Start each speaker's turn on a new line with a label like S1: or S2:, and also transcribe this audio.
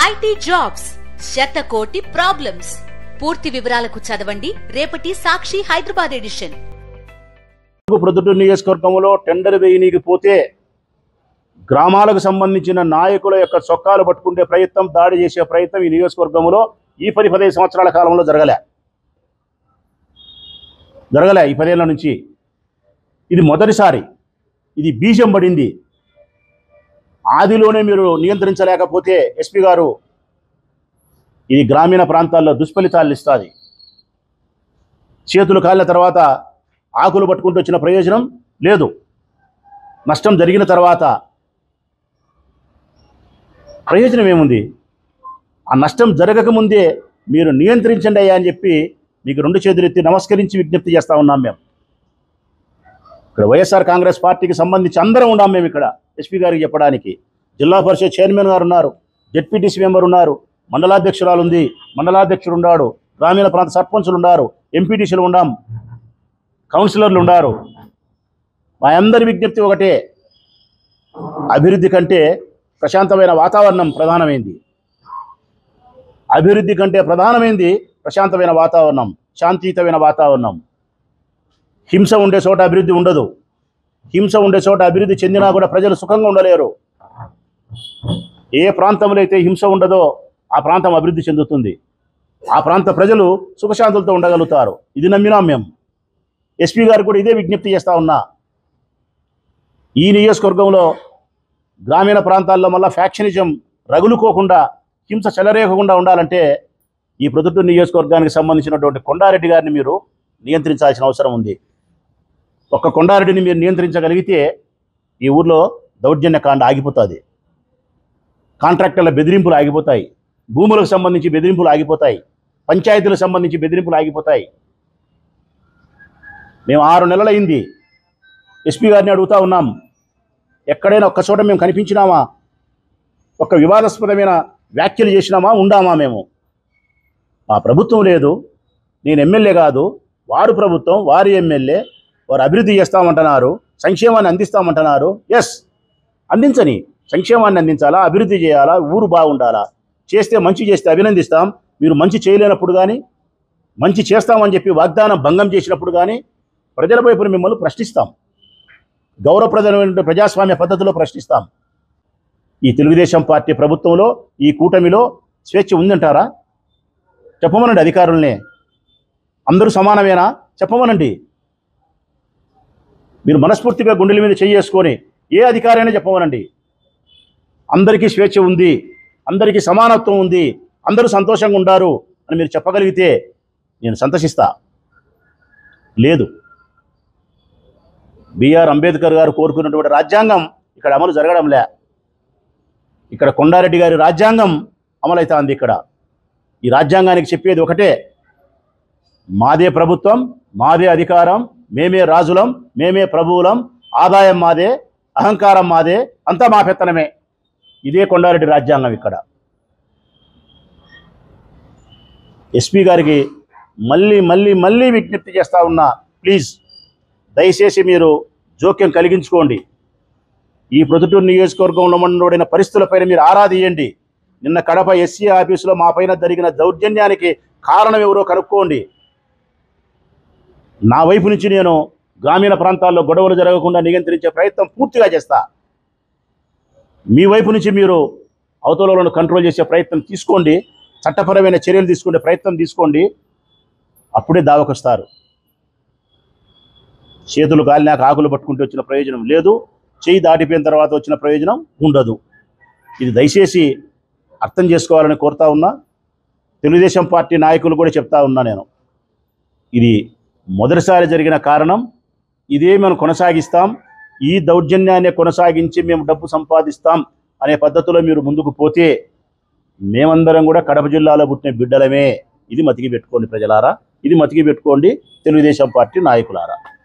S1: IT jobs శతకోటి problems పూర్తి వివరాలకు చదవండి రేపటి సాక్షి హైదరాబాద్ ఎడిషన్
S2: ప్రొద్దుటూరు నియోజకవర్గంలో టెండర్ వేయనీకి పోతే గ్రామాలకు సంబంధించిన నాయకుల యొక్క చొక్కాలు పట్టుకుంటే ప్రయత్నం దాడి చేసే ప్రయత్నం ఈ నియోజకవర్గంలో ఈ పది పదిహేను సంవత్సరాల కాలంలో జరగలే జరగలే ఈ పదేళ్ల నుంచి ఇది మొదటిసారి ఇది బీజం పడింది ఆదిలోనే మీరు నియంత్రించలేకపోతే ఎస్పీ గారు ఇది గ్రామీణ ప్రాంతాల్లో దుష్ఫలితాలు ఇస్తుంది చేతులు కాలిన తర్వాత ఆకులు పట్టుకుంటూ వచ్చిన ప్రయోజనం లేదు నష్టం జరిగిన తర్వాత ప్రయోజనం ఏముంది ఆ నష్టం జరగకముందే మీరు నియంత్రించండి అయ్యా అని చెప్పి మీకు రెండు చేతులు ఎత్తి నమస్కరించి విజ్ఞప్తి చేస్తూ ఉన్నాం మేము ఇక్కడ వైఎస్ఆర్ కాంగ్రెస్ పార్టీకి సంబంధించి అందరం ఉన్నాం మేము ఇక్కడ ఎస్పీ గారికి చెప్పడానికి జిల్లా పరిషత్ చైర్మన్ గారు ఉన్నారు జెడ్పీటీసీ మెంబర్ ఉన్నారు మండలాధ్యక్షురాలు ఉంది మండలాధ్యక్షుడు ఉన్నాడు గ్రామీణ ప్రాంత సర్పంచులు ఉన్నారు ఎంపీటీసీలు ఉన్నాం కౌన్సిలర్లు ఉన్నారు మా అందరి విజ్ఞప్తి ఒకటే అభివృద్ధి కంటే ప్రశాంతమైన వాతావరణం ప్రధానమైంది అభివృద్ధి కంటే ప్రధానమైంది ప్రశాంతమైన వాతావరణం శాంతియుతమైన వాతావరణం హింస ఉండే చోట అభివృద్ధి ఉండదు హింస ఉండే చోట అభివృద్ధి చెందినా కూడా ప్రజలు సుఖంగా ఉండలేరు ఏ ప్రాంతంలో అయితే హింస ఉండదో ఆ ప్రాంతం అభివృద్ధి చెందుతుంది ఆ ప్రాంత ప్రజలు సుఖశాంతులతో ఉండగలుగుతారు ఇది నమ్మినాం మేము ఎస్పీ గారు కూడా ఇదే విజ్ఞప్తి చేస్తా ఉన్నా ఈ నియోజకవర్గంలో గ్రామీణ ప్రాంతాల్లో మళ్ళీ ఫ్యాక్షనిజం రగులుకోకుండా హింస చెలరేగకుండా ఉండాలంటే ఈ ప్రొద్దుటూరు నియోజకవర్గానికి సంబంధించినటువంటి కొండారెడ్డి గారిని మీరు నియంత్రించాల్సిన అవసరం ఉంది ఒక్క కొండారెడ్డిని మీరు నియంత్రించగలిగితే ఈ ఊర్లో దౌర్జన్యకాండ ఆగిపోతుంది కాంట్రాక్టర్ల బెదిరింపులు ఆగిపోతాయి భూములకు సంబంధించి బెదిరింపులు ఆగిపోతాయి పంచాయతీలకు సంబంధించి బెదిరింపులు ఆగిపోతాయి మేము ఆరు నెలలైంది ఎస్పీ గారిని అడుగుతా ఉన్నాం ఎక్కడైనా ఒక్క చోట మేము కనిపించినామా ఒక వివాదాస్పదమైన వ్యాఖ్యలు చేసినామా ఉండామా మేము ఆ ప్రభుత్వం లేదు నేను ఎమ్మెల్యే కాదు వారు ప్రభుత్వం వారి ఎమ్మెల్యే వారు అభివృద్ధి చేస్తామంటున్నారు సంక్షేమాన్ని అందిస్తామంటున్నారు ఎస్ అందించని సంక్షేమాన్ని అందించాలా అభివృద్ధి చేయాలా ఊరు బాగుండాలా చేస్తే మంచి చేస్తే అభినందిస్తాం మీరు మంచి చేయలేనప్పుడు కానీ మంచి చేస్తామని చెప్పి వాగ్దానం భంగం చేసినప్పుడు కానీ ప్రజల వైపున మిమ్మల్ని ప్రశ్నిస్తాం గౌరవప్రదమైన ప్రజాస్వామ్య పద్ధతిలో ప్రశ్నిస్తాం ఈ తెలుగుదేశం పార్టీ ప్రభుత్వంలో ఈ కూటమిలో స్వేచ్ఛ ఉందంటారా చెప్పమనండి అధికారుల్ని అందరూ సమానమేనా చెప్పమనండి మీరు మనస్ఫూర్తిగా గుండెల మీద చేసుకొని ఏ అధికారైనా చెప్పమనండి అందరికీ స్వేచ్ఛ ఉంది అందరికీ సమానత్వం ఉంది అందరూ సంతోషంగా ఉండారు అని మీరు చెప్పగలిగితే నేను సంతోషిస్తా లేదు బిఆర్ అంబేద్కర్ గారు కోరుకున్నటువంటి రాజ్యాంగం ఇక్కడ అమలు జరగడంలే ఇక్కడ కొండారెడ్డి గారి రాజ్యాంగం అమలవుతుంది ఇక్కడ ఈ రాజ్యాంగానికి చెప్పేది ఒకటే మాదే ప్రభుత్వం మాదే అధికారం మేమే రాజులం మేమే ప్రభువులం ఆదాయం మాదే అహంకారం మాదే అంతా మా పెత్తనమే ఇదే కొండారెడ్డి రాజ్యాంగం ఇక్కడ ఎస్పీ గారికి మళ్ళీ మళ్ళీ మళ్ళీ విజ్ఞప్తి చేస్తా ఉన్నా ప్లీజ్ దయచేసి మీరు జోక్యం కలిగించుకోండి ఈ ప్రొద్దుటూరు నియోజకవర్గంలో ఉండబడిన పరిస్థితులపైన మీరు ఆరాధియండి నిన్న కడప ఎస్సీ ఆఫీసులో మా పైన జరిగిన దౌర్జన్యానికి కారణం ఎవరో కనుక్కోండి నా వైపు నుంచి నేను గ్రామీణ ప్రాంతాల్లో గొడవలు జరగకుండా నియంత్రించే ప్రయత్నం పూర్తిగా చేస్తా మీ వైపు నుంచి మీరు అవతలను కంట్రోల్ చేసే ప్రయత్నం తీసుకోండి చట్టపరమైన చర్యలు తీసుకునే ప్రయత్నం తీసుకోండి అప్పుడే దావకొస్తారు చేతులు కాలినాక ఆకులు పట్టుకుంటూ వచ్చిన ప్రయోజనం లేదు చేయి దాటిపోయిన తర్వాత వచ్చిన ప్రయోజనం ఉండదు ఇది దయచేసి అర్థం చేసుకోవాలని కోరుతా ఉన్నా తెలుగుదేశం పార్టీ నాయకులు కూడా చెప్తా ఉన్నా నేను ఇది మొదటిసారి జరిగిన కారణం ఇదే మేము కొనసాగిస్తాం ఈ దౌర్జన్యాన్ని కొనసాగించి మేము డబ్బు సంపాదిస్తాం అనే పద్ధతిలో మీరు ముందుకు పోతే మేమందరం కూడా కడప జిల్లాలో పుట్టిన బిడ్డలమే ఇది మతికి పెట్టుకోండి ప్రజలారా ఇది మతికి పెట్టుకోండి తెలుగుదేశం పార్టీ నాయకులారా